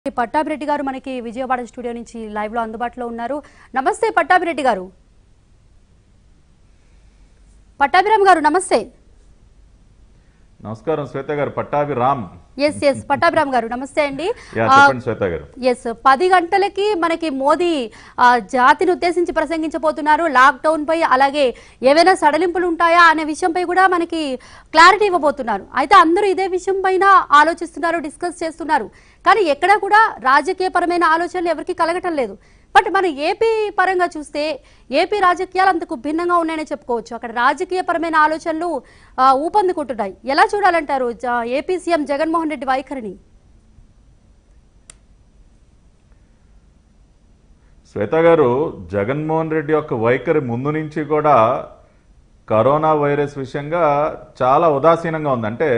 పట్టాభిరెడ్డి గారు మనకి విజయవాడ స్టూడియో నుంచి లైవ్ లో అందుబాటులో ఉన్నారు నమస్తే పట్టాభిరెడ్డి గారు పట్టాభిరామ్ గారు నమస్తే నమస్కారం శ్వేత గారు పట్టాభి రామ్ ఎస్ ఎస్ పట్టాభిరామ్ గారు నమస్తే అండి యా ఆ, చెప్పండి శ్వేత గారు ఎస్ పది గంటలకి మనకి మోదీ ఆ, జాతిని ఉద్దేశించి ప్రసంగించబోతున్నారు లాక్డౌన్ పై అలాగే ఏవైనా సడలింపులు ఉంటాయా అనే విషయంపై కూడా మనకి క్లారిటీ ఇవ్వబోతున్నారు అయితే అందరూ ఇదే విషయం పైన ఆలోచిస్తున్నారు డిస్కస్ చేస్తున్నారు కానీ ఎక్కడా కూడా రాజకీయపరమైన ఆలోచనలు ఎవరికి కలగటం లేదు బట్ మన ఏపీ పరంగా చూస్తే ఏపీ రాజకీయాలు అంతకు భిన్నంగా ఉన్నాయని చెప్పుకోవచ్చు అక్కడ రాజకీయపరమైన ఆలోచనలు ఆ, ఊపందుకుంటున్నాయి ఎలా చూడాలంటారు జ- ఏపీ సీఎం జగన్మోహన్ రెడ్డి వైఖరిని శ్వేత గారు జగన్మోహన్ రెడ్డి యొక్క వైఖరి ముందు నుంచి కూడా కరోనా వైరస్ విషయంగా చాలా ఉదాసీనంగా ఉంది అంటే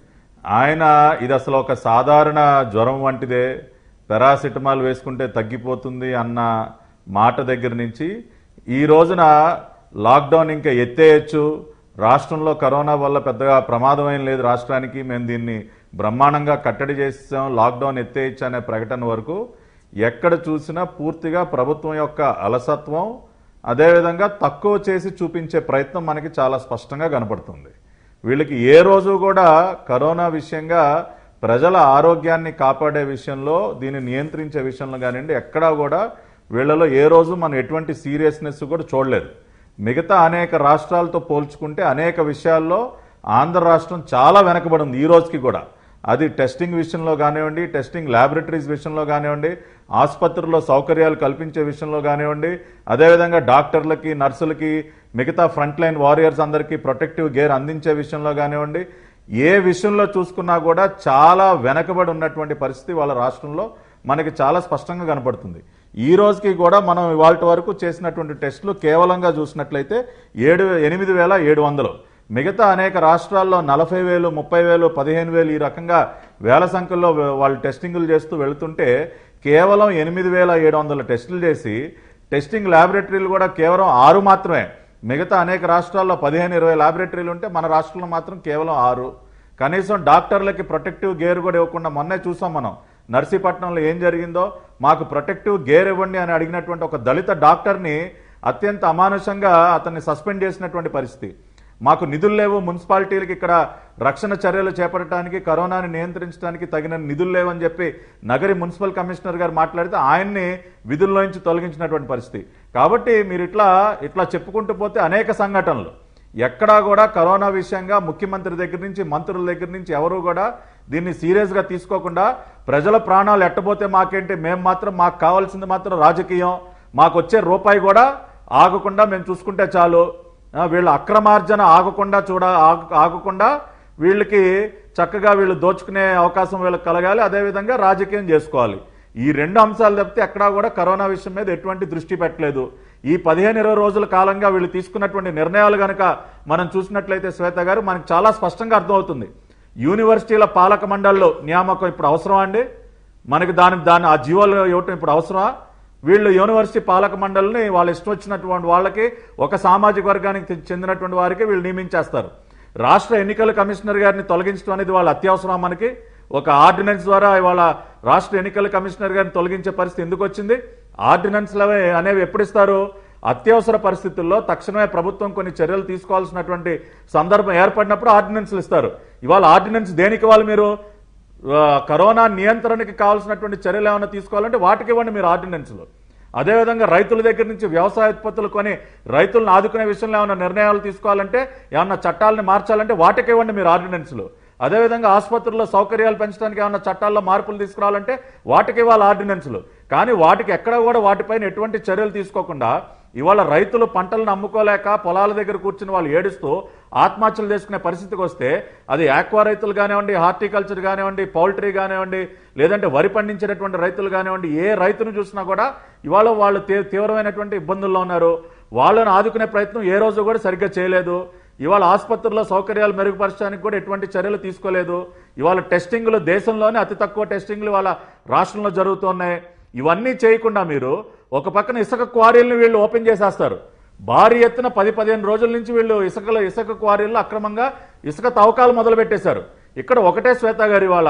ఆయన ఇది అసలు ఒక సాధారణ జ్వరం వంటిదే పెరాసిటమాల్ వేసుకుంటే తగ్గిపోతుంది అన్న మాట దగ్గర నుంచి ఈ రోజున లాక్డౌన్ ఇంకా ఎత్తేయచ్చు రాష్ట్రంలో కరోనా వల్ల పెద్దగా ప్రమాదం ఏం లేదు రాష్ట్రానికి మేము దీన్ని బ్రహ్మాండంగా కట్టడి చేసాం లాక్డౌన్ ఎత్తేయచ్చు అనే ప్రకటన వరకు ఎక్కడ చూసినా పూర్తిగా ప్రభుత్వం యొక్క అలసత్వం అదేవిధంగా తక్కువ చేసి చూపించే ప్రయత్నం మనకి చాలా స్పష్టంగా కనపడుతుంది వీళ్ళకి ఏ రోజు కూడా కరోనా విషయంగా ప్రజల ఆరోగ్యాన్ని కాపాడే విషయంలో దీన్ని నియంత్రించే విషయంలో కానివ్వండి ఎక్కడా కూడా వీళ్ళలో ఏ రోజు మనం ఎటువంటి సీరియస్నెస్ కూడా చూడలేదు మిగతా అనేక రాష్ట్రాలతో పోల్చుకుంటే అనేక విషయాల్లో ఆంధ్ర రాష్ట్రం చాలా వెనకబడి ఉంది ఈ రోజుకి కూడా అది టెస్టింగ్ విషయంలో కానివ్వండి టెస్టింగ్ ల్యాబొరేటరీస్ విషయంలో కానివ్వండి ఆసుపత్రుల్లో సౌకర్యాలు కల్పించే విషయంలో కానివ్వండి అదేవిధంగా డాక్టర్లకి నర్సులకి మిగతా ఫ్రంట్ లైన్ వారియర్స్ అందరికీ ప్రొటెక్టివ్ గేర్ అందించే విషయంలో కానివ్వండి ఏ విషయంలో చూసుకున్నా కూడా చాలా వెనకబడి ఉన్నటువంటి పరిస్థితి వాళ్ళ రాష్ట్రంలో మనకి చాలా స్పష్టంగా కనపడుతుంది ఈ రోజుకి కూడా మనం ఇవాళ వరకు చేసినటువంటి టెస్టులు కేవలంగా చూసినట్లయితే ఏడు ఎనిమిది వేల ఏడు వందలు మిగతా అనేక రాష్ట్రాల్లో నలభై వేలు ముప్పై వేలు పదిహేను వేలు ఈ రకంగా వేల సంఖ్యలో వాళ్ళు టెస్టింగులు చేస్తూ వెళుతుంటే కేవలం ఎనిమిది వేల ఏడు వందల టెస్టులు చేసి టెస్టింగ్ ల్యాబొరేటరీలు కూడా కేవలం ఆరు మాత్రమే మిగతా అనేక రాష్ట్రాల్లో పదిహేను ఇరవై ల్యాబొరేటరీలు ఉంటే మన రాష్ట్రంలో మాత్రం కేవలం ఆరు కనీసం డాక్టర్లకి ప్రొటెక్టివ్ గేర్ కూడా ఇవ్వకుండా మొన్నే చూసాం మనం నర్సీపట్నంలో ఏం జరిగిందో మాకు ప్రొటెక్టివ్ గేర్ ఇవ్వండి అని అడిగినటువంటి ఒక దళిత డాక్టర్ని అత్యంత అమానుషంగా అతన్ని సస్పెండ్ చేసినటువంటి పరిస్థితి మాకు నిధులు లేవు మున్సిపాలిటీలకు ఇక్కడ రక్షణ చర్యలు చేపట్టడానికి కరోనాని నియంత్రించడానికి తగిన నిధులు లేవని చెప్పి నగరి మున్సిపల్ కమిషనర్ గారు మాట్లాడితే ఆయన్ని విధుల్లోంచి తొలగించినటువంటి పరిస్థితి కాబట్టి మీరు ఇట్లా ఇట్లా చెప్పుకుంటూ పోతే అనేక సంఘటనలు ఎక్కడా కూడా కరోనా విషయంగా ముఖ్యమంత్రి దగ్గర నుంచి మంత్రుల దగ్గర నుంచి ఎవరు కూడా దీన్ని సీరియస్గా తీసుకోకుండా ప్రజల ప్రాణాలు ఎట్టబోతే మాకేంటి మేము మాత్రం మాకు కావాల్సింది మాత్రం రాజకీయం మాకు వచ్చే రూపాయి కూడా ఆగకుండా మేము చూసుకుంటే చాలు ఆ, వీళ్ళ అక్రమార్జన ఆగకుండా చూడ ఆగ- ఆగకుండా వీళ్ళకి చక్కగా వీళ్ళు దోచుకునే అవకాశం వీళ్ళకి కలగాలి అదేవిధంగా రాజకీయం చేసుకోవాలి ఈ రెండు అంశాలు తప్పితే ఎక్కడా కూడా కరోనా విషయం మీద ఎటువంటి దృష్టి పెట్టలేదు ఈ పదిహేను ఇరవై రోజుల కాలంగా వీళ్ళు తీసుకున్నటువంటి నిర్ణయాలు గనక మనం చూసినట్లయితే శ్వేత గారు మనకు చాలా స్పష్టంగా అర్థమవుతుంది యూనివర్సిటీల పాలక మండలిలో నియామకం ఇప్పుడు అవసరమా అండి మనకి దాని దాని ఆ జీవోలు ఇవ్వటం ఇప్పుడు అవసరమా వీళ్ళు యూనివర్సిటీ పాలక మండలిని వాళ్ళు ఇష్టం వచ్చినటువంటి వాళ్ళకి ఒక సామాజిక వర్గానికి చె- చెందినటువంటి వారికి వీళ్ళు నియమించేస్తారు రాష్ట్ర ఎన్నికల కమిషనర్ గారిని తొలగించడం అనేది వాళ్ళ అత్యవసరం మనకి ఒక ఆర్డినెన్స్ ద్వారా ఇవాళ రాష్ట్ర ఎన్నికల కమిషనర్ గారిని తొలగించే పరిస్థితి ఎందుకు వచ్చింది ఆర్డినెన్స్లు అవి- అనేవి ఎప్పుడు ఇస్తారు అత్యవసర పరిస్థితుల్లో తక్షణమే ప్రభుత్వం కొన్ని చర్యలు తీసుకోవాల్సినటువంటి సందర్భం ఏర్పడినప్పుడు ఆర్డినెన్స్లు ఇస్తారు ఇవాళ ఆర్డినెన్స్ దేనికి ఇవ్వాలి మీరు ఆ, కరోనా నియంత్రణకి కావాల్సినటువంటి చర్యలు ఏమైనా తీసుకోవాలంటే వాటికి ఇవ్వండి మీరు ఆర్డినెన్స్లు అదేవిధంగా రైతుల దగ్గర నుంచి వ్యవసాయ ఉత్పత్తులు కొని రైతులను ఆదుకునే విషయంలో ఏమైనా నిర్ణయాలు తీసుకోవాలంటే ఏమన్నా చట్టాలని మార్చాలంటే వాటికి ఇవ్వండి మీరు ఆర్డినెన్స్లు అదేవిధంగా ఆసుపత్రుల్లో సౌకర్యాలు పెంచడానికి ఏమన్నా చట్టాల్లో మార్పులు తీసుకురావాలంటే వాటికి ఇవ్వాలి ఆర్డినెన్స్లు కానీ వాటికి ఎక్కడ కూడా వాటిపైన ఎటువంటి చర్యలు తీసుకోకుండా ఇవాళ రైతులు పంటలను అమ్ముకోలేక పొలాల దగ్గర కూర్చుని వాళ్ళు ఏడుస్తూ ఆత్మహత్యలు చేసుకునే పరిస్థితికి వస్తే అది ఆక్వా రైతులు కానివ్వండి హార్టికల్చర్ కానివ్వండి పౌల్ట్రీ కానివ్వండి లేదంటే వరి పండించేటటువంటి రైతులు కానివ్వండి ఏ రైతును చూసినా కూడా ఇవాళ వాళ్ళు తీ- తీవ్రమైనటువంటి ఇబ్బందుల్లో ఉన్నారు వాళ్ళని ఆదుకునే ప్రయత్నం ఏ రోజు కూడా సరిగ్గా చేయలేదు ఇవాళ ఆసుపత్రుల్లో సౌకర్యాలు మెరుగుపరచడానికి కూడా ఎటువంటి చర్యలు తీసుకోలేదు ఇవాళ టెస్టింగ్లు దేశంలోనే అతి తక్కువ టెస్టింగ్లు వాళ్ళ రాష్ట్రంలో జరుగుతున్నాయి ఇవన్నీ చేయకుండా మీరు ఒక పక్కన ఇసుక క్వారీలను వీళ్ళు ఓపెన్ చేసేస్తారు భారీ ఎత్తున పది పదిహేను రోజుల నుంచి వీళ్ళు ఇసుకలో ఇసుక క్వారీల్లో అక్రమంగా ఇసుక తవ్వకాలు మొదలు పెట్టేశారు ఇక్కడ ఒకటే శ్వేత గారి వాళ్ళ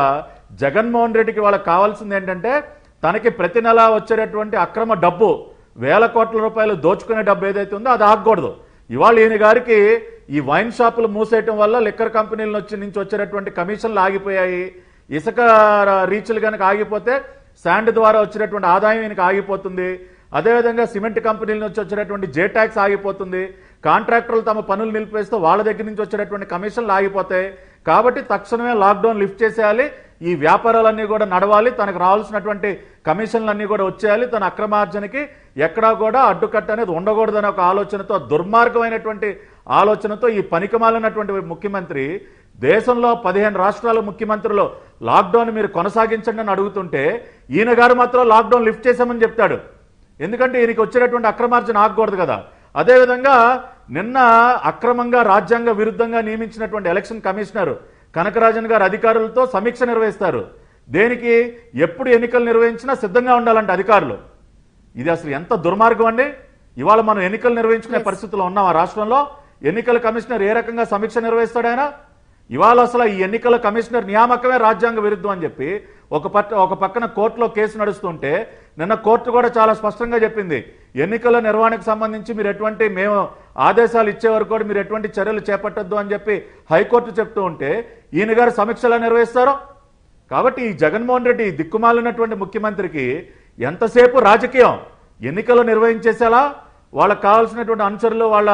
జగన్మోహన్ రెడ్డికి వాళ్ళకి కావాల్సింది ఏంటంటే తనకి ప్రతి నెల వచ్చేటటువంటి అక్రమ డబ్బు వేల కోట్ల రూపాయలు దోచుకునే డబ్బు ఏదైతే ఉందో అది ఆగకూడదు ఇవాళ ఈయన గారికి ఈ వైన్ షాపులు మూసేయటం వల్ల లిక్కర్ కంపెనీల నుంచి నుంచి వచ్చేటటువంటి కమిషన్లు ఆగిపోయాయి ఇసుక రీచ్లు కనుక ఆగిపోతే శాండ్ ద్వారా వచ్చినటువంటి ఆదాయం ఈయనకి ఆగిపోతుంది అదేవిధంగా సిమెంట్ కంపెనీల నుంచి వచ్చేటటువంటి జే ట్యాక్స్ ఆగిపోతుంది కాంట్రాక్టర్లు తమ పనులు నిలిపేస్తూ వాళ్ళ దగ్గర నుంచి వచ్చేటటువంటి కమిషన్లు ఆగిపోతాయి కాబట్టి తక్షణమే లాక్డౌన్ లిఫ్ట్ చేసేయాలి ఈ వ్యాపారాలన్నీ కూడా నడవాలి తనకు రావాల్సినటువంటి కమిషన్లన్నీ కూడా వచ్చేయాలి తన అక్రమార్జనకి ఎక్కడా కూడా అడ్డుకట్ట అనేది ఉండకూడదనే ఒక ఆలోచనతో దుర్మార్గమైనటువంటి ఆలోచనతో ఈ పనికిమాలినటువంటి ముఖ్యమంత్రి దేశంలో పదిహేను రాష్ట్రాల ముఖ్యమంత్రులు లాక్డౌన్ మీరు కొనసాగించండి అని అడుగుతుంటే ఈయన గారు మాత్రం లాక్డౌన్ లిఫ్ట్ చేశామని చెప్తాడు ఎందుకంటే ఈయనకి వచ్చేటటువంటి అక్రమార్జన ఆగకూడదు కదా అదేవిధంగా నిన్న అక్రమంగా రాజ్యాంగ విరుద్ధంగా నియమించినటువంటి ఎలక్షన్ కమిషనర్ కనకరాజన్ గారు అధికారులతో సమీక్ష నిర్వహిస్తారు దేనికి ఎప్పుడు ఎన్నికలు నిర్వహించినా సిద్ధంగా ఉండాలంటే అధికారులు ఇది అసలు ఎంత దుర్మార్గం అండి ఇవాళ మనం ఎన్నికలు నిర్వహించుకునే పరిస్థితుల్లో ఉన్నాం ఆ రాష్ట్రంలో ఎన్నికల కమిషనర్ ఏ రకంగా సమీక్ష నిర్వహిస్తాడు ఆయన ఇవాళ అసలు ఈ ఎన్నికల కమిషనర్ నియామకమే రాజ్యాంగ విరుద్ధం అని చెప్పి ఒక పక్క ఒక పక్కన కోర్టులో కేసు నడుస్తుంటే నిన్న కోర్టు కూడా చాలా స్పష్టంగా చెప్పింది ఎన్నికల నిర్వహణకు సంబంధించి మీరు ఎటువంటి మేము ఆదేశాలు ఇచ్చే వరకు కూడా మీరు ఎటువంటి చర్యలు చేపట్టొద్దు అని చెప్పి హైకోర్టు చెప్తూ ఉంటే ఈయన గారు సమీక్షలు నిర్వహిస్తారో కాబట్టి ఈ జగన్మోహన్ రెడ్డి ఈ దిక్కుమాలినటువంటి ముఖ్యమంత్రికి ఎంతసేపు రాజకీయం ఎన్నికలు నిర్వహించేసేలా వాళ్ళకి కావాల్సినటువంటి అనుచరులు వాళ్ళ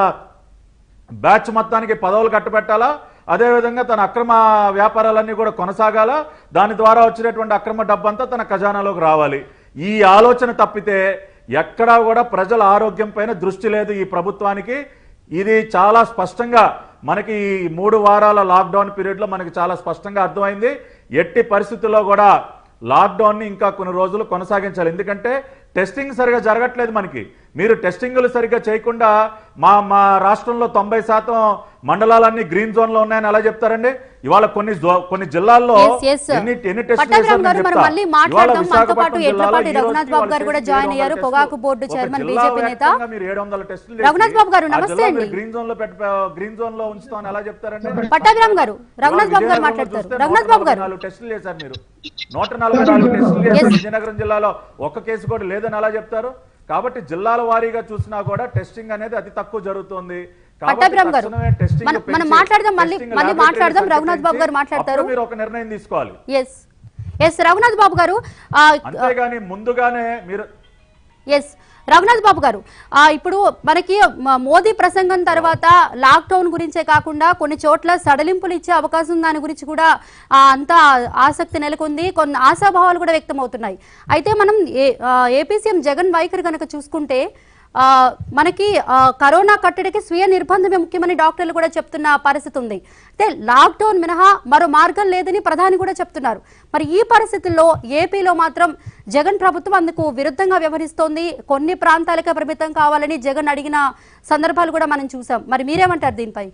బ్యాచ్ మొత్తానికి పదవులు కట్టబెట్టాలా అదేవిధంగా తన అక్రమ వ్యాపారాలన్నీ కూడా కొనసాగాల దాని ద్వారా వచ్చినటువంటి అక్రమ డబ్బంతా తన ఖజానాలోకి రావాలి ఈ ఆలోచన తప్పితే ఎక్కడా కూడా ప్రజల ఆరోగ్యం పైన దృష్టి లేదు ఈ ప్రభుత్వానికి ఇది చాలా స్పష్టంగా మనకి ఈ మూడు వారాల లాక్డౌన్ పీరియడ్లో మనకి చాలా స్పష్టంగా అర్థమైంది ఎట్టి పరిస్థితుల్లో కూడా లాక్డౌన్ని ఇంకా కొన్ని రోజులు కొనసాగించాలి ఎందుకంటే టెస్టింగ్ సరిగా జరగట్లేదు మనకి మీరు టెస్టింగ్లు సరిగ్గా చేయకుండా మా మా రాష్ట్రంలో తొంభై శాతం మండలాలన్నీ గ్రీన్ జోన్ లో ఉన్నాయని ఎలా చెప్తారండి ఇవాళ కొన్ని జో- కొన్ని జిల్లాల్లో Yes, yes, sir. ఎన్ని ఎన్ని టెస్టులు పట్టాభిరామ్ చేశారో గారు నేను మరి చెప్తా. మళ్ళీ ఇవాళ మాట్లాడదాం మనతో విశాఖపట్నం పాటు జిల్లాలో ఎడ్లపాటి ఈ రోజుకి రఘునాథ్ బాబు గారు వాళ్ళు కూడా చేసిన జాయిన్ 700 అయ్యారు. టెస్టులు. పొగాకు బోర్డు ఒక చైర్మన్ జిల్లా బీజేపీ నేత. వ్యాప్తంగా మీరు 700 టెస్టులు చేసి రఘునాథ్ బాబు గారు, ఆ నమస్తే జిల్లా అండి. మీరు గ్రీన్ జోన్ లో పెట్ట గ్రీన్ జోన్ లో ఉంచుతామని ఎలా చెప్తారండి పట్టాభిరామ్ గారు రఘునాథ్ బాబు గారు విజయనగరంలో మాట్లాడతారు చూస్తే రఘునాథ్ నూట బాబు నలభై గారు నాలుగు టెస్టులు చేశారు మీరు నూట నలభై నాలుగు టెస్టులు చేశారు విజయనగరం జిల్లాలో ఒక్క కేసు కూడా లేదని ఎలా చెప్తారు కాబట్టి జిల్లాల వారీగా చూసినా కూడా టెస్టింగ్ అనేది అతి తక్కువ జరుగుతుంది కాబట్టి పట్టాభిరామ్ గారు, తక్షణమే టెస్టింగ్ మనం- మనం పెంచి, మాట్లాడదాం మళ్ళీ- టెస్టింగ్ మళ్ళీ laboratory మాట్లాడదాం. సరిగ్గా రఘునాథ్ బాబు గారు పెంచి, మాట్లాడతారు. అప్పుడు మీరు ఒక నిర్ణయం తీసుకోవాలి ఎస్ ఎస్ రఘునాథ్ బాబు గారు అంతేగాని ముందుగానే మీరు ఎస్ రఘునాథ్ బాబు గారు ఆ, ఇప్పుడు మనకి మ- మోదీ ప్రసంగం తర్వాత లాక్డౌన్ గురించే కాకుండా కొన్ని చోట్ల సడలింపులు ఇచ్చే అవకాశం దాని గురించి కూడా ఆ, అంతా ఆసక్తి నెలకొంది కొన్ని ఆశాభావాలు కూడా వ్యక్తం అవుతున్నాయి అయితే మనం ఏ ఏపీ సీఎం జగన్ వైఖరి కనుక చూసుకుంటే ఆ, మనకి ఆ, కరోనా కట్టడికి స్వీయ నిర్బంధమే ముఖ్యమని డాక్టర్లు కూడా చెప్తున్న పరిస్థితి ఉంది అయితే లాక్డౌన్ మినహా మరో మార్గం లేదని ప్రధాని కూడా చెప్తున్నారు మరి ఈ పరిస్థితుల్లో ఏపీలో మాత్రం జగన్ ప్రభుత్వం అందుకు విరుద్ధంగా వ్యవహరిస్తోంది కొన్ని ప్రాంతాలకే పరిమితం కావాలని జగన్ అడిగిన సందర్భాలు కూడా మనం చూసాం మరి మీరేమంటారు దీనిపై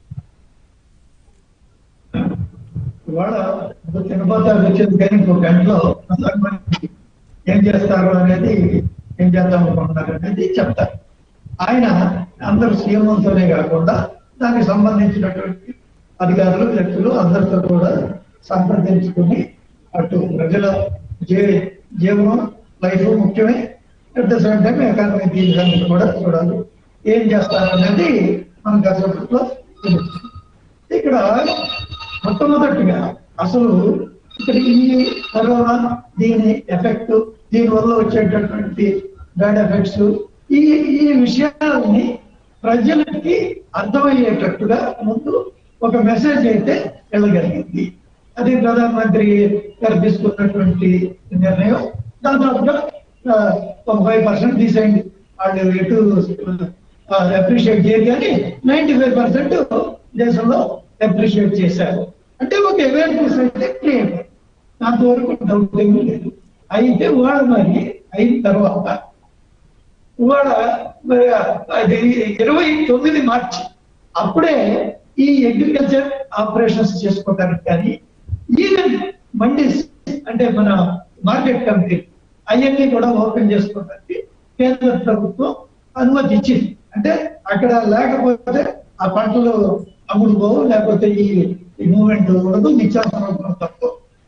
ఇవాళ తిరుపతి వచ్చింది కానీ ఇంకో గంటలో ప్రధానమంత్రి ఏం చేస్తారు అనేది ఏం చేద్దాం అనుకుంటున్నారు అనేది చెప్తారు ఆయన అందరు సీఎంతోనే కాకుండా దానికి సంబంధించినటువంటి అధికారులు వ్యక్తులు అందరితో కూడా సంప్రదించుకుని అటు ప్రజల జీ జీవనం లైఫ్ ముఖ్యమే at the same time economy దీని కూడా చూడాలి ఏం చేస్తారు అనేది మనకు అసలు తెలుస్తుంది ఇక్కడ మొట్టమొదటిగా అసలు ఇక్కడ ఈ కరోనా దీని ఎఫెక్ట్ దీని వల్ల వచ్చేటటువంటి బ్యాడ్ ఎఫెక్ట్స్ ఈ ఈ విషయాలని ప్రజలకి అర్థమయ్యేటట్టుగా ముందు ఒక మెసేజ్ అయితే వెళ్ళగలిగింది అది ప్రధానమంత్రి గారు తీసుకున్నటువంటి నిర్ణయం దాదాపుగా ఆ, ఒక ఫైవ్ పర్సెంట్ తీసేయండి వాళ్ళు ఎటు అప్రిషియేట్ చేయరు కానీ నైన్టీ ఫైవ్ పర్సెంట్ దేశంలో అప్రిషియేట్ చేశారు అంటే ఒక అవేర్నెస్ అయితే క్రియేట్ అంతవరకు డౌట్ ఏమీ లేదు అయితే వాడు మరి అయిన తర్వాత ఇవాళ మరి అది ఇరవై తొమ్మిది మార్చి అప్పుడే ఈ అగ్రికల్చర్ ఆపరేషన్స్ చేసుకోవడానికి కానీ ఈవెన్ మండీస్ అంటే మన మార్కెట్ కమిటీ అవన్నీ కూడా ఓపెన్ చేసుకోవడానికి కేంద్ర ప్రభుత్వం అనుమతి ఇచ్చింది అంటే అక్కడ లేకపోతే ఆ పంటలు అమ్ముడు పోవు లేకపోతే ఈ మూవ్మెంట్ ఉండదు నిత్యావసరం తప్పు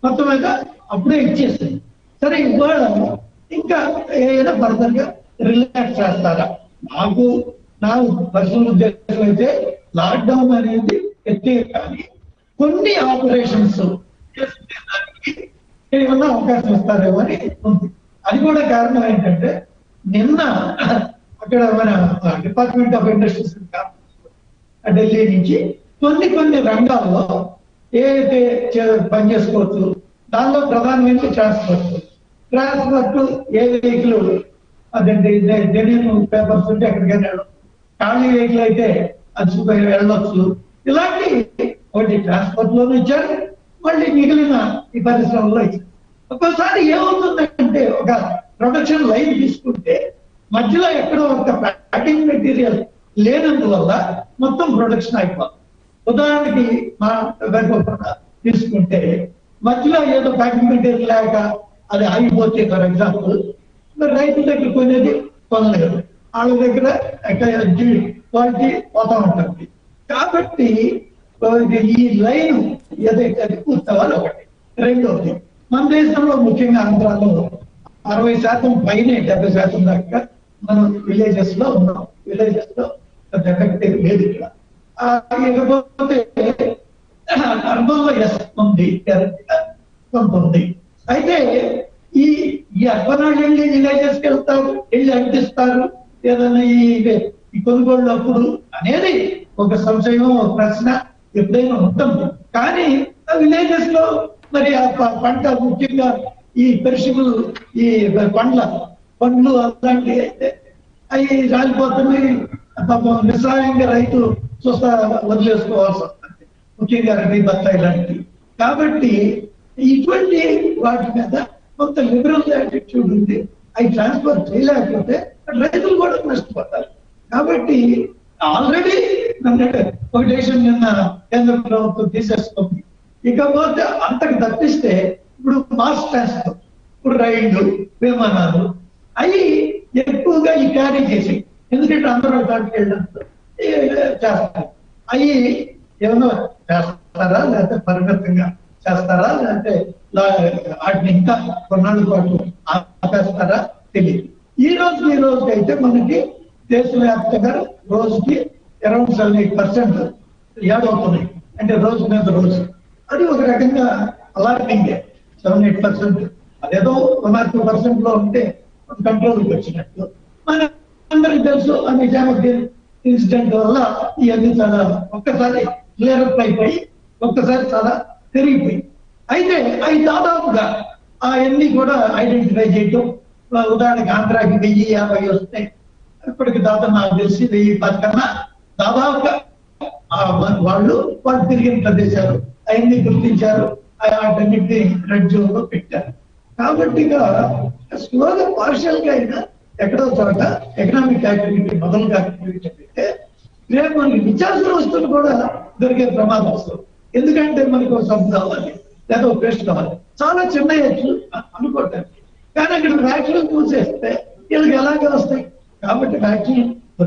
మొత్తం మీద అప్పుడే ఇచ్చేసింది సరే ఇవాళ ఇంకా ఏదైనా ఫర్దర్ గా రిలాక్స్ చేస్తారా నాకు నా పర్సనల్ ఉద్దేశం అయితే లాక్డౌన్ అనేది ఎత్తే కానీ కొన్ని ఆపరేషన్స్ చేసుకునే దానికి ఏమన్నా అవకాశం ఇస్తారేమో అని ఉంది అది కూడా కారణం ఏంటంటే నిన్న అక్కడ మన డిపార్ట్మెంట్ ఆఫ్ ఇండస్ట్రీస్ ఢిల్లీ నుంచి కొన్ని కొన్ని రంగాల్లో ఏదైతే చే- పని చేసుకోవచ్చు దానిలో ప్రధానమైన ట్రాన్స్పోర్ట్ ట్రాన్స్పోర్ట్ ఏ వెహికల్ అదండి డెలివరీ పేపర్స్ ఉంటే ఎక్కడికైనా వెళ్ళొచ్చు. ఖాళీ వెహికల్ అయితే అది వెళ్ళొచ్చు ఇలాంటి ఒకటి ట్రాన్స్పోర్ట్ లోనూ ఇచ్చారు మళ్ళీ మిగిలిన ఈ పరిశ్రమలో ఇచ్చారు ఒక్కోసారి ఏమవుతుందంటే ఒక ప్రొడక్షన్ లైన్ తీసుకుంటే మధ్యలో ఎక్కడో ఒక ప్యాకింగ్ మెటీరియల్ లేనందువల్ల మొత్తం ప్రొడక్షన్ అయిపోతుంది ఉదాహరణకి మా వెనుక తీసుకుంటే మధ్యలో ఏదో ప్యాకింగ్ మెటీరియల్ లేక అది ఆగిపోతే ఫర్ ఎగ్జాంపుల్ మరి రైతు దగ్గర కొనేది కొనలేదు వాళ్ళ దగ్గర క్వాలిటీ పోతా ఉంటుంది కాబట్టి ఆ, ఈ లైన్ ఏదైతే అది పూర్తవాలి ఒకటి రెండోది మన దేశంలో ముఖ్యంగా ఆంధ్రాలో అరవై శాతం పైనే డెబ్బై శాతం దాకా మనం విలేజెస్ లో ఉన్నాం విలేజెస్ లో పెద్ద ఎఫెక్ట్ ఏం లేదు ఇక్కడ ఆ, ఇకపోతే అర్బన్ లో ఎస్ ఉంది గ్యారెంటీగా కొంత ఉంది అయితే ఈ ఈ అర్బన్ వాళ్ళు వెళ్ళి విలేజెస్ కి వెళ్తారు వెళ్ళి అంటిస్తారు ఏదైనా ఈ ఈ కొనుగోళ్ళు అప్పుడు అనేది ఒక సంశయం ఒక ప్రశ్న ఎప్పుడైనా ఉంటుంది కానీ ఆ విలేజెస్ లో మరి ఆ ప- పంట ముఖ్యంగా ఈ పెరిషబుల్ ఈ పండ్ల పండ్లు అలాంటివి అయితే అవి రాలిపోతున్నాయి పాపం నిస్సహాయంగా రైతు చూస్తా వదిలేసుకోవాల్సి వస్తుంది ముఖ్యంగా రబీ బత్తాయి లాంటివి కాబట్టి ఇటువంటి వాటి మీద కొంత లిబరల్ యాటిట్యూడ్ ఉంది అవి ట్రాన్స్ఫర్ చేయలేకపోతే రైతులు కూడా నష్టపోతారు కాబట్టి ఆల్రెడీ ఒక దేశం నిన్న కేంద్ర ప్రభుత్వం తీసేస్తుంది ఇకపోతే అంతకు తప్పిస్తే ఇప్పుడు మాస్ ట్రాన్స్పోర్ట్ ఇప్పుడు రైళ్లు విమానాలు అవి ఎక్కువగా ఈ క్యారీ చేసి ఎందుకంటే అందరూ దానికి వెళ్ళడంతో ఏ, చేస్తారు అవి ఏమన్నా చేస్తారా లేకపోతే పరిమితంగా చేస్తారా లేకపోతే లా- వాటిని ఇంకా కొన్నాళ్ళ పాటు ఆపేస్తారా తెలియదు ఈ రోజు ఈ రోజుకి అయితే మనకి దేశవ్యాప్తంగా రోజుకి around seven eight percent add అవుతున్నాయి అంటే రోజు మీద రోజు అది ఒక రకంగా అలార్మింగ్ సెవెన్ ఎయిట్ పర్సెంట్ అదేదో వన్ ఆర్ టూ పర్సెంట్ లో ఉంటే కంట్రోల్కి వచ్చినట్టు మన అందరికి తెలుసు ఆ నిజాముద్దీన్ ఇన్సిడెంట్ వల్ల ఇవన్నీ చాలా ఒక్కసారి క్లియర్ అప్ అయిపోయి ఒక్కసారి చాలా పెరిగిపోయి అయితే అవి దాదాపుగా అవన్నీ కూడా ఐడెంటిఫై చేయటం ఆ, ఉదాహరణకి ఆంధ్రాకి వెయ్యి యాభై వస్తాయి ఇప్పటికి దాదాపు నాకు తెలిసి వెయ్యి పది కన్నా దాదాపుగా ఆ వా- వాళ్ళు వాళ్ళు తిరిగిన ప్రదేశాలు అవన్నీ గుర్తించారు ఆ వాటన్నిటిని రెడ్ జోన్ లో పెట్టారు కాబట్టి ఇక స్లోగా పార్షియల్ గా అయినా ఎక్కడో చోట ఎకనామిక్ యాక్టివిటీ మొదలు యాక్టివిటీ పెడితే రేపు మనకి నిత్యావసర వస్తువులు కూడా దొరికే ప్రమాదం వస్తుంది ఎందుకంటే మనకు ఒక సబ్బు కావాలి లేదా ఒక పేస్ట్ కావాలి చాలా చిన్న ఎట్లు అనుకోవటానికి కానీ అక్కడ ఫ్యాక్టరీలు మూసేస్తే వీళ్ళకి ఎలాగే వస్తాయి కాబట్టి ఫ్యాక్టరీ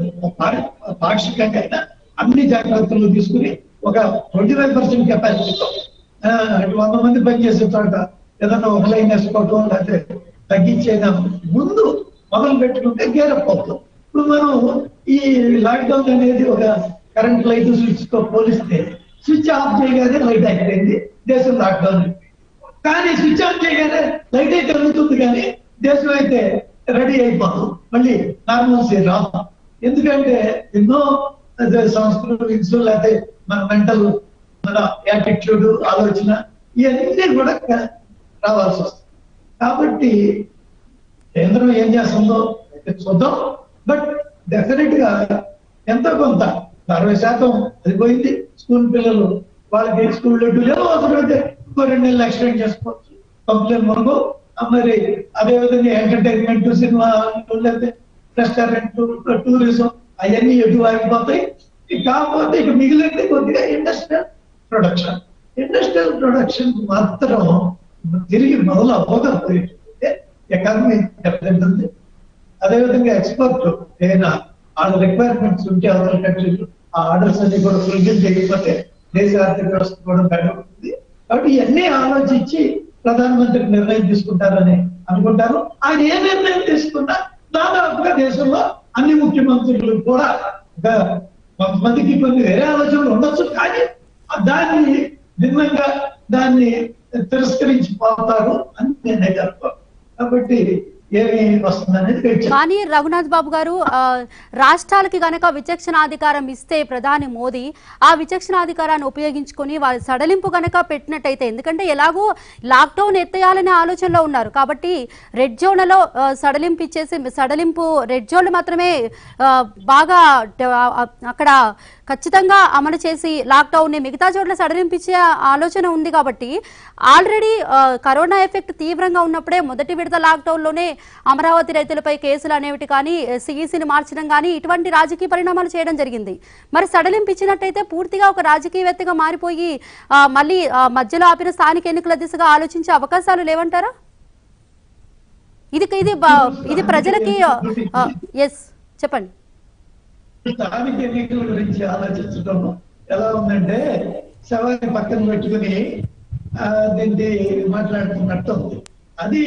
పాక్షికంగా అయినా అన్ని జాగ్రత్తలు తీసుకుని ఒక ట్వంటీ ఫైవ్ పర్సెంట్ కెపాసిటీతో వంద మంది పనిచేసే చోట ఏదన్నా ఒక లైన్ వేసుకోవటం లేకపోతే తగ్గించేదా ముందు మొదలు పెట్టుకుంటే గేరప్ అవుతాం ఇప్పుడు మనం ఈ లాక్డౌన్ అనేది ఒక కరెంట్ లైట్ స్విచ్ తో పోలిస్తే స్విచ్ ఆఫ్ చేయగానే లైట్ అయిపోయింది దేశం లాక్డౌన్ అయిపోయింది కానీ స్విచ్ ఆన్ చేయగానే లైట్ అయితే వెలుగుతుంది కానీ దేశం అయితే రెడీ అయిపోదు మళ్ళీ నార్మల్సీ రాదు ఎందుకంటే ఎన్నో అదే సంస్కృతులు ఇన్సు లేకపోతే మన మెంటల్ మన యాటిట్యూడ్ ఆలోచన ఇవన్నీ కూడా క- రావాల్సి వస్తుంది కాబట్టి కేంద్రం ఏం చేస్తుందో అయితే చూద్దాం బట్ డెఫినెట్ గా ఎంతో కొంత అరవై శాతం అది పోయింది స్కూల్ పిల్లలు వాళ్ళకి స్కూల్ లేవు అవసరమైతే ఇంకో రెండు నెలలు ఎక్స్టెండ్ చేసుకోవచ్చు కంప్లైంట్ మనకు ఆ మరి అదే విధంగా ఎంటర్టైన్మెంట్ సినిమా లేకపోతే రెస్టారెంట్ టూరిజం అవన్నీ ఎటు ఆగిపోతాయి ఇక కాకపోతే ఇక మిగిలింది కొద్దిగా ఇండస్ట్రియల్ ప్రొడక్షన్ ఇండస్ట్రియల్ ప్రొడక్షన్ మాత్రం తిరిగి మొదలు అవ్వకపోయింటే ఎకానమీ దెబ్బతింటుంది అదేవిధంగా ఎక్స్పోర్ట్ ఏదైనా వాళ్ళ రిక్వైర్మెంట్స్ ఉంటే అదర్ కంట్రీలు ఆ ఆర్డర్స్ అన్ని కూడా ఫుల్ఫిల్ చేయకపోతే దేశ ఆర్థిక వ్యవస్థ కూడా బెటర్ ఉంటుంది కాబట్టి ఇవన్నీ ఆలోచించి ప్రధానమంత్రి నిర్ణయం తీసుకుంటారని అనుకుంటారు ఆయన ఏ నిర్ణయం తీసుకున్నా దాదాపుగా దేశంలో అన్ని ముఖ్యమంత్రులు కూడా ఒక కొంతమందికి కొన్ని వేరే ఆలోచనలు ఉండొచ్చు కానీ దాన్ని భిన్నంగా దాన్ని తిరస్కరించి పోతారు అని నేనైతే అనుకో కాబట్టి ఏమి వస్తుందనేది వెయిట్ చేయాలి. కానీ రఘునాథ్ బాబు గారు ఆ, రాష్ట్రాలకి గనక విచక్షణాధికారం ఇస్తే ప్రధాని మోదీ ఆ విచక్షణాధికారాన్ని ఉపయోగించుకొని వారి సడలింపు గనక పెట్టినట్టయితే ఎందుకంటే ఎలాగో లాక్డౌన్ ఎత్తేయాలనే ఆలోచనలో ఉన్నారు కాబట్టి రెడ్ జోన్లలో ఆ, సడలింపు ఇచ్చేసి సడలింపు రెడ్ జోన్లు మాత్రమే ఆ, బాగా డ- ఆ, అక్కడ ఖచ్చితంగా అమలు చేసి లాక్డౌన్ ని మిగతా చోట్ల సడలింపించే ఆలోచన ఉంది కాబట్టి ఆల్రెడీ ఆ, కరోనా ఎఫెక్ట్ తీవ్రంగా ఉన్నప్పుడే మొదటి విడత లాక్డౌన్ లోనే అమరావతి రైతులపై కేసులు అనేవి కానీ సిఈసిని మార్చడం కానీ ఇటువంటి రాజకీయ పరిణామాలు చేయడం జరిగింది మరి సడలింపు ఇచ్చినట్టయితే పూర్తిగా ఒక రాజకీయవేత్తగా మారిపోయి ఆ, మళ్ళీ ఆ, మధ్యలో ఆపిన స్థానిక ఎన్నికల దిశగా ఆలోచించే అవకాశాలు లేవంటారా ఇది ఇది బా- ఇది ప్రజలకి ఎస్ చెప్పండి స్థానిక ఎన్నికల గురించి ఆలోచించడం ఎలా ఉందంటే శవాన్ని పక్కన పెట్టుకుని ఆ, దీన్ని మాట్లాడుతున్నట్టు ఉంది అది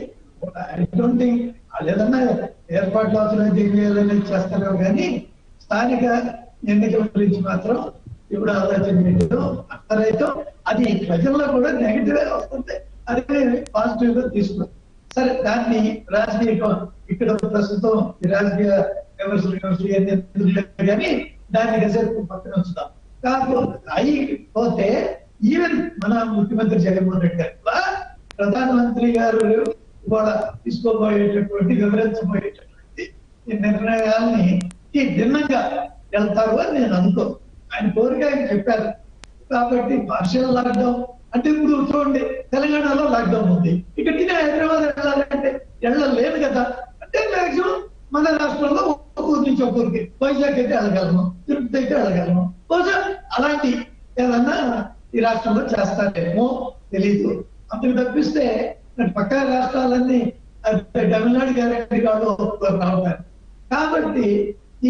ఐ డోంట్ థింక్ వాళ్ళు ఏదన్నా ఏర్పాట్లు అవసరం దీన్ని ఏదైనా చేస్తారో కానీ స్థానిక ఎన్నికల గురించి మాత్రం ఇప్పుడు ఆలోచన చేయడం అక్కడైతే అది ప్రజల్లో కూడా నెగిటివ్ వస్తుంది అది పాజిటివ్ గా తీసుకుంది సరే దాన్ని రాజకీయ ఇక్కడ ప్రస్తుతం ఈ రాజకీయ విమర్శలు విమర్శలు ఇవన్నీ ఎందుకు లేదు కానీ దాన్ని రిజర్వ్ పక్కన ఉంచుదాం కాకపోతే అయిపోతే ఈవెన్ మన ముఖ్యమంత్రి జగన్మోహన్ రెడ్డి గారు కూడా ప్రధానమంత్రి గారు ఇవాళ తీసుకోబోయేటటువంటి వివరించబోయేటటువంటి ఈ నిర్ణయాల్ని ఈ భిన్నంగా వెళ్తారు అని నేను అనుకో ఆయన కోరిక ఆయన చెప్పారు కాబట్టి పార్షియల్ లాక్డౌన్ అంటే ఇప్పుడు చూడండి తెలంగాణలో లాక్డౌన్ ఉంది ఇక్కడికి నేను హైదరాబాద్ వెళ్ళాలంటే వెళ్ళలేను కదా అంటే మాక్సిమం మన రాష్ట్రంలో ఒక ఊరు నుంచి ఒక ఊరికి వైజాగ్ అయితే వెళ్ళగలను తిరుపతి అయితే వెళ్ళగలను బహుశా అలాంటి ఏదన్నా ఈ రాష్ట్రంలో చేస్తారేమో తెలీదు అందుకు తప్పిస్తే మరి పక్క రాష్ట్రాలన్నీ అది తమిళనాడు గ్యారెంటీ కాదు రావటారు కాబట్టి ఈ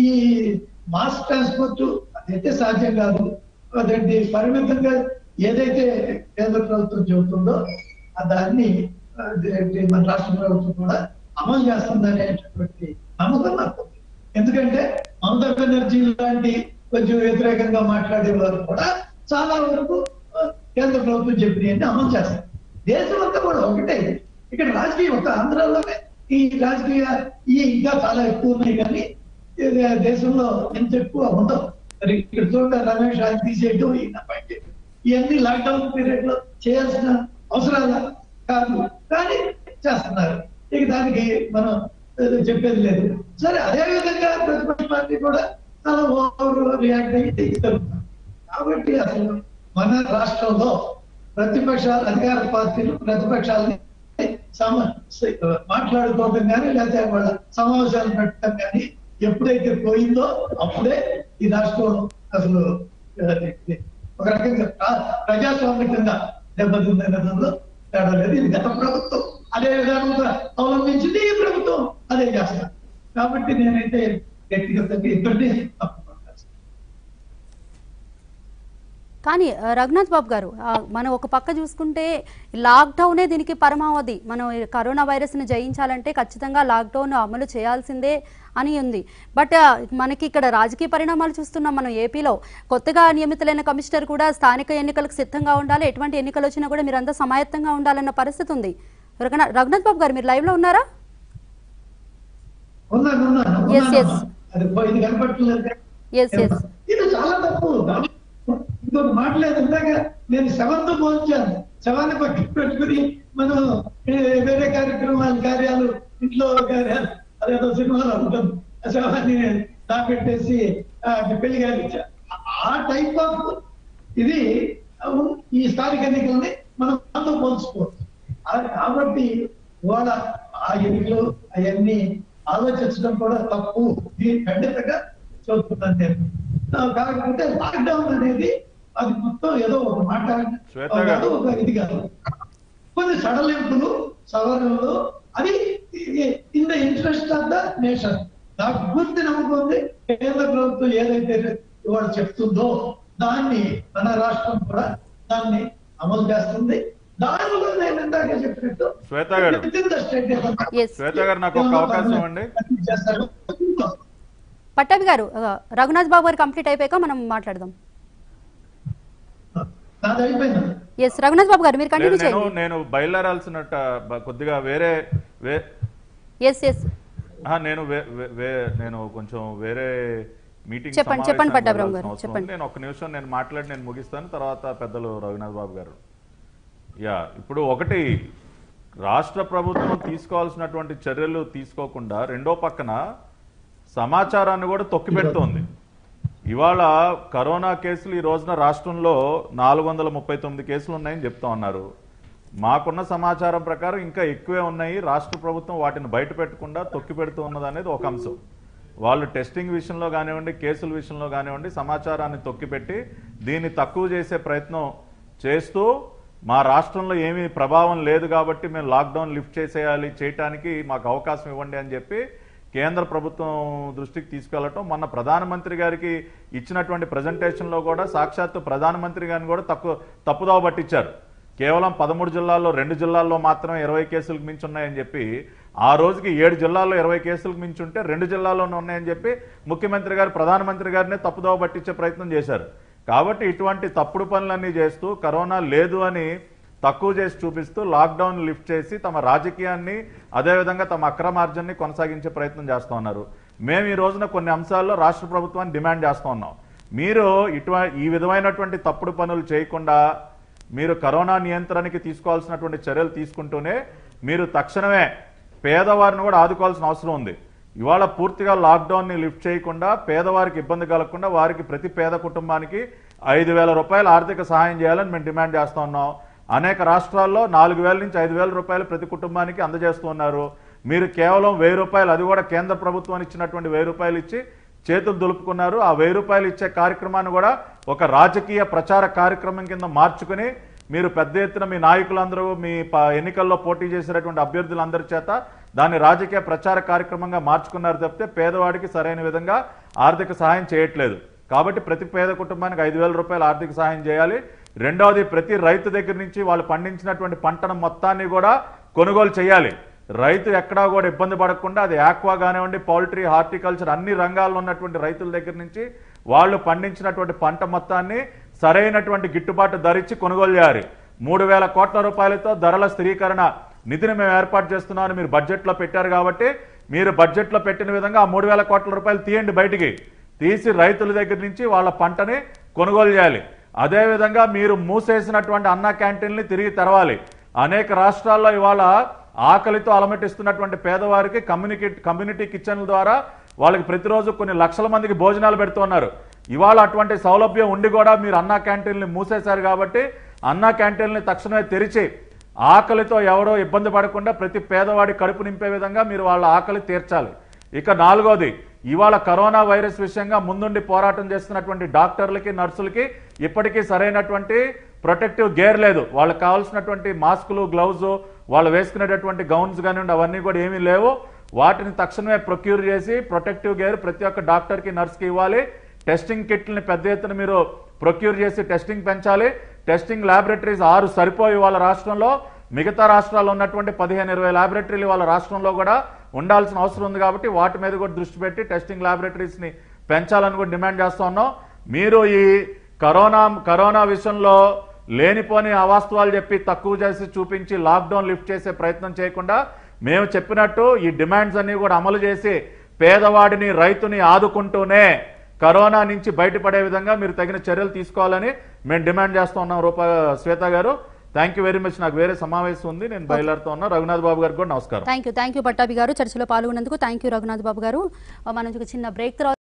మాస్ ట్రాన్స్పోర్ట్ అదైతే సాధ్యం కాదు అదేంటి పరిమితంగా ఏదైతే కేంద్ర ప్రభుత్వం చెబుతుందో ఆ దాన్ని అదేంటి మన రాష్ట్ర ప్రభుత్వం కూడా అమలు చేస్తుందనేటటువంటి నమ్మకం నాకు ఉంది. ఎందుకంటే మమతా బెనర్జీ లాంటి కొంచెం వ్యతిరేకంగా మాట్లాడే వారు కూడా చాలా వరకు ఆ, కేంద్ర ప్రభుత్వం చెప్పినవన్నీ అమలు చేస్తారు దేశం అంతా కూడా ఒకటే ఇక్కడ రాజకీయం ఒక ఆంధ్రాలోనే ఈ రాజకీయ ఈ ఇంకా చాలా ఎక్కువ ఉన్నాయి కానీ ఇది దేశంలో ఎంత ఎక్కువ ఉండవు మరి ఇక్కడ చూడండి రమేష్ ఆయన తీసేయటం ఈయన బయట ఇవన్నీ లాక్డౌన్ పీరియడ్ లో చేయాల్సిన అవసరాల కాదు కానీ చేస్తున్నారు ఇక దానికి మనం ఏదో చెప్పేది లేదు సరే అదే విధంగా ప్రతిపక్ష పార్టీ కూడా చాలా ఓవర్ రియాక్ట్ అయ్యి దిగుతున్నారు కాబట్టి అసలు మన రాష్ట్రంలో ప్రతిపక్షాలు అధికార పార్టీలు ప్రతిపక్షాలని సమ మాట్లాడుకోవడం కానీ లేకపోతే వాళ్ళ సమావేశాలు పెట్టడం కానీ ఎప్పుడైతే పోయిందో అప్పుడే ఈ రాష్ట్రం అసలు ఆ, ఒక రకంగా ప్ర- ప్రజాస్వామికంగా దెబ్బతిందనడంలో తేడా లేదు ఇది గత ప్రభుత్వం అదే విధానంగా అవలంబించింది ఈ ప్రభుత్వం అదే చేస్తారు కాబట్టి నేనైతే వ్యక్తిగతంగా ఇద్దరిని తప్పుకుంటాను కానీ ఆ, రఘునాథ్ బాబు గారు ఆ, మనం ఒక పక్క చూసుకుంటే లాక్డౌనే దీనికి పరమావధి మనం ఈ కరోనా వైరస్ని జయించాలంటే ఖచ్చితంగా లాక్డౌన్ అమలు చేయాల్సిందే అని ఉంది బట్ ఆ, మనకి ఇక్కడ రాజకీయ పరిణామాలు చూస్తున్నాం మనం ఏపీలో కొత్తగా నియమితులైన కమిషనర్ కూడా స్థానిక ఎన్నికలకు సిద్ధంగా ఉండాలి ఎటువంటి ఎన్నికలు వచ్చినా కూడా మీరంతా సమాయత్తంగా ఉండాలన్న పరిస్థితి ఉంది రఘునా- రఘునాథ్ బాబు గారు మీరు లైవ్ లో ఉన్నారా ఉన్నాను ఉన్నాను Yes, ఉన్నాను. yes. అది పోయింది కనపట్టలేదు ఎస్ ఎస్ ఇది చాలా తప్పు ఇంకొక మాట లేదు ఇందాక నేను శవంతో పోల్చాను శవాన్ని పక్కన పెట్టుకుని మనం ఏ- వేరే కార్యక్రమాలు కార్యాలు ఇంట్లో కార్యాలు అదేదో సినిమాలో ఉంటుంది ఆ శవాన్ని దాపెట్టేసి ఆ, పెళ్లి గారు ఇచ్చారు ఆ టైప్ ఆఫ్ ఇది ఉ- ఈ స్థానిక ఎన్నికల్ని మనం మనతో పోల్చుకోవచ్చు ఆ- కాబట్టి ఇవాళ ఆ ఎన్నికలు అవన్నీ ఆలోచించడం కూడా తప్పు దీని ఖండితంగా చెబుతున్నాను నేను ఆ, కాకపోతే లాక్డౌన్ అనేది అది మొత్తం ఏదో ఒక మాట శ్వేత కాదు, గారు. ఒక ఇది కాదు కొన్ని సడలింపులు సవరణలు అది in the interest of the nation నాకు పూర్తి నమ్మకం ఉంది కేంద్ర ప్రభుత్వం ఏదైతే ఇవాళ చెప్తుందో దాన్ని మన రాష్ట్రం కూడా దాన్ని అమలు చేస్తుంది దానిలో నేను ఇందాక చెప్పినట్టు శ్వేత గారు. within the state government Yes. శ్వేత గారు నాకు ఒక అవకాశం ఇవ్వండి చేస్తారు. పట్టాభి గారు ఆ, రఘునాథ్ బాబు గారు కంప్లీట్ అయిపోయాక మనం మాట్లాడదాం నాది అయిపోయింది ఎస్ రఘునాథ్ బాబు గారు మీరు లేదు, కంటిన్యూ నేను చేయండి నేను బయలుదేరాల్సినట్ట బ- కొద్దిగా వేరే వే ఎస్ ఎస్ ఆ, నేను వే- వే- వే- నేను కొంచెం వేరే మీటింగ్ చెప్పండి, చెప్పండి సమావేశానికి పట్టాభిరామ్ వెళ్ళాల్సిన గారు, అవసరం చెప్పండి. ఉంది. నేను ఒక్క నిమిషం నేను మాట్లాడి నేను ముగిస్తాను తర్వాత పెద్దలు రఘునాథ్ బాబు గారు యా ఇప్పుడు ఒకటి రాష్ట్ర ప్రభుత్వం తీసుకోవాల్సినటువంటి చర్యలు తీసుకోకుండా రెండో పక్కన సమాచారాన్ని కూడా తొక్కిపెడుతోంది ఇవాళ కరోనా కేసులు ఈ రోజున రాష్ట్రంలో నాలుగు వందల ముప్పై తొమ్మిది కేసులు ఉన్నాయని చెప్తా ఉన్నారు మాకున్న సమాచారం ప్రకారం ఇంకా ఎక్కువే ఉన్నాయి రాష్ట్ర ప్రభుత్వం వాటిని బయట పెట్టకుండా తొక్కి పెడుతూ ఉన్నది అనేది ఒక అంశం వాళ్ళు టెస్టింగ్ విషయంలో కానివ్వండి కేసుల విషయంలో కానివ్వండి సమాచారాన్ని తొక్కిపెట్టి దీన్ని తక్కువ చేసే ప్రయత్నం చేస్తూ మా రాష్ట్రంలో ఏమీ ప్రభావం లేదు కాబట్టి మేము లాక్డౌన్ లిఫ్ట్ చేసేయాలి చేయటానికి మాకు అవకాశం ఇవ్వండి అని చెప్పి కేంద్ర ప్రభుత్వం దృష్టికి తీసుకెళ్లటం మొన్న ప్రధానమంత్రి గారికి ఇచ్చినటువంటి ప్రజెంటేషన్లో కూడా సాక్షాత్తు ప్రధానమంత్రి గారిని కూడా తక్కువ తప్పుదోవ పట్టించారు కేవలం పదమూడు జిల్లాల్లో రెండు జిల్లాల్లో మాత్రమే ఇరవై కేసులకు మించి ఉన్నాయని చెప్పి ఆ రోజుకి ఏడు జిల్లాల్లో ఇరవై కేసులకు మించి ఉంటే రెండు జిల్లాల్లోనే ఉన్నాయని చెప్పి ముఖ్యమంత్రి గారు ప్రధానమంత్రి గారినే తప్పుదోవ పట్టించే ప్రయత్నం చేశారు కాబట్టి ఇటువంటి తప్పుడు పనులన్నీ చేస్తూ కరోనా లేదు అని తక్కువ చేసి చూపిస్తూ లాక్డౌన్ లిఫ్ట్ చేసి తమ రాజకీయాన్ని అదేవిధంగా తమ అక్రమార్జనని కొనసాగించే ప్రయత్నం చేస్తూ ఉన్నారు మేము ఈ రోజున కొన్ని అంశాల్లో రాష్ట్ర ప్రభుత్వాన్ని డిమాండ్ చేస్తూ ఉన్నాం మీరు ఇటు ఈ విధమైనటువంటి తప్పుడు పనులు చేయకుండా మీరు కరోనా నియంత్రణకి తీసుకోవాల్సినటువంటి చర్యలు తీసుకుంటూనే మీరు తక్షణమే పేదవారిని కూడా ఆదుకోవాల్సిన అవసరం ఉంది ఇవాళ పూర్తిగా లాక్డౌన్ని లిఫ్ట్ చేయకుండా పేదవారికి ఇబ్బంది కలగకుండా వారికి ప్రతి పేద కుటుంబానికి ఐదు వేల రూపాయలు ఆర్థిక సహాయం చేయాలని మేము డిమాండ్ చేస్తూ ఉన్నాం అనేక రాష్ట్రాల్లో నాలుగు వేల నుంచి ఐదు వేల రూపాయలు ప్రతి కుటుంబానికి అందజేస్తూ ఉన్నారు మీరు కేవలం వెయ్యి రూపాయలు అది కూడా కేంద్ర ప్రభుత్వం ఇచ్చినటువంటి వెయ్యి రూపాయలు ఇచ్చి చేతులు దులుపుకున్నారు ఆ వెయ్యి రూపాయలు ఇచ్చే కార్యక్రమాన్ని కూడా ఒక రాజకీయ ప్రచార కార్యక్రమం కింద మార్చుకుని మీరు పెద్ద ఎత్తున మీ నాయకులందరూ మీ ప- ఎన్నికల్లో పోటీ చేసినటువంటి అభ్యర్థులందరి చేత దాన్ని రాజకీయ ప్రచార కార్యక్రమంగా మార్చుకున్నారు తప్పితే పేదవాడికి సరైన విధంగా ఆర్థిక సహాయం చేయట్లేదు కాబట్టి ప్రతి పేద కుటుంబానికి ఐదు వేల రూపాయలు ఆర్థిక సహాయం చేయాలి రెండవది ప్రతి రైతు దగ్గర నుంచి వాళ్ళు పండించినటువంటి పంటను మొత్తాన్ని కూడా కొనుగోలు చేయాలి రైతు ఎక్కడా కూడా ఇబ్బంది పడకుండా అది ఆక్వా కానివ్వండి పౌల్ట్రీ హార్టికల్చర్ అన్ని రంగాల్లో ఉన్నటువంటి రైతుల దగ్గర నుంచి వాళ్ళు పండించినటువంటి పంట మొత్తాన్ని సరైనటువంటి గిట్టుబాటు ధరించి కొనుగోలు చేయాలి మూడు వేల కోట్ల రూపాయలతో ధరల స్థిరీకరణ నిధిని మేము ఏర్పాటు చేస్తున్నామని మీరు బడ్జెట్లో పెట్టారు కాబట్టి మీరు బడ్జెట్లో పెట్టిన విధంగా ఆ మూడు వేల కోట్ల రూపాయలు తీయండి బయటికి తీసి రైతుల దగ్గర నుంచి వాళ్ళ పంటని కొనుగోలు చేయాలి అదేవిధంగా మీరు మూసేసినటువంటి అన్న క్యాంటీన్ని తిరిగి తెరవాలి అనేక రాష్ట్రాల్లో ఇవాళ ఆకలితో అలమటిస్తున్నటువంటి పేదవారికి కమ్యూనిటీ కమ్యూనిటీ కిచెన్ల ద్వారా వాళ్ళకి ప్రతిరోజు కొన్ని లక్షల మందికి భోజనాలు పెడుతున్నారు ఇవాళ అటువంటి సౌలభ్యం ఉండి కూడా మీరు అన్నా క్యాంటీన్ని మూసేశారు కాబట్టి అన్నా క్యాంటీన్ని తక్షణమే తెరిచి ఆకలితో ఎవరో ఇబ్బంది పడకుండా ప్రతి పేదవాడి కడుపు నింపే విధంగా మీరు వాళ్ళ ఆకలి తీర్చాలి ఇక నాలుగోది ఇవాళ కరోనా వైరస్ విషయంగా ముందుండి పోరాటం చేస్తున్నటువంటి డాక్టర్లకి నర్సులకి ఇప్పటికీ సరైనటువంటి ప్రొటెక్టివ్ గేర్ లేదు వాళ్ళకి కావాల్సినటువంటి మాస్కులు గ్లౌజ్ వాళ్ళు వేసుకునేటటువంటి గౌన్స్ కానివ్వండి అవన్నీ కూడా ఏమీ లేవు వాటిని తక్షణమే ప్రొక్యూర్ చేసి ప్రొటెక్టివ్ గేర్ ప్రతి ఒక్క డాక్టర్కి నర్స్కి ఇవ్వాలి టెస్టింగ్ కిట్లని పెద్ద ఎత్తున మీరు ప్రొక్యూర్ చేసి టెస్టింగ్ పెంచాలి టెస్టింగ్ ల్యాబొరేటరీస్ ఆరు సరిపోయి వాళ్ళ రాష్ట్రంలో మిగతా రాష్ట్రాల్లో ఉన్నటువంటి పదిహేను ఇరవై ల్యాబొరేటరీలు వాళ్ళ రాష్ట్రంలో కూడా ఉండాల్సిన అవసరం ఉంది కాబట్టి వాటి మీద కూడా దృష్టి పెట్టి టెస్టింగ్ ల్యాబొరేటరీస్ ని పెంచాలని కూడా డిమాండ్ చేస్తా ఉన్నాం మీరు ఈ కరోనా కరోనా విషయంలో లేనిపోని అవాస్తవాలు చెప్పి తక్కువ చేసి చూపించి లాక్డౌన్ లిఫ్ట్ చేసే ప్రయత్నం చేయకుండా మేము చెప్పినట్టు ఈ డిమాండ్స్ అన్ని కూడా అమలు చేసి పేదవాడిని రైతుని ఆదుకుంటూనే కరోనా నుంచి బయటపడే విధంగా మీరు తగిన చర్యలు తీసుకోవాలని మేము డిమాండ్ చేస్తూ ఉన్నాం రూపా శ్వేత గారు థ్యాంక్ యూ వెరీ మచ్ నాకు వేరే సమావేశం ఉంది నేను బయలుదేరుతా ఉన్నా రఘునాథ్ బాబు గారికి కూడా నమస్కారం thank you thank you Pattabhi garu చర్చలో పాల్గొన్నందుకు థ్యాంక్ యూ రఘునాథ్ బాబు గారు మనం ఒక చిన్న బ్రేక్ తర్వాత